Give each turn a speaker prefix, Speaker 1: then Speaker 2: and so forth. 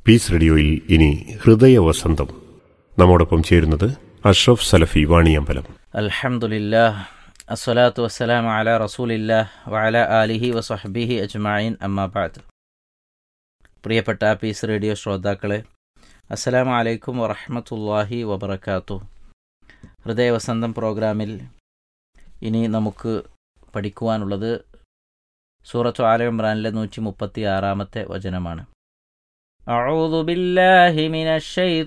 Speaker 1: piece റേഡിയോയിൽ ഇനി ഹൃദയവസന്തം നമ്മോടൊപ്പം ചേരുന്നത് അഷ്റഫ് സലഫി വാണിയമ്പലം
Speaker 2: അൽഹംദുലില്ലാ അസ്സലാത്തു വസ്സലാമു അല റസൂലില്ലാ വഅല ആലിഹി വസഹ്ബിഹി അജ്മഈൻ അമ്മാബാദ് പ്രിയപ്പെട്ട പീസ് റേഡിയോ ശ്രോതാക്കളെ അസ്സലാമു അലൈക്കും വറഹ്മത്തുള്ളാഹി വബറകാത്തു ഹൃദയവസന്തം പ്രോഗ്രാമിൽ ഇനി നമുക്ക് പഠിക്കുവാനുള്ളത് സൂറത്തു ആല ഇമ്രാനിലെ നൂറ്റി മുപ്പത്തി ആറാമത്തെ വചനമാണ് أعوذ بالله من الشيطان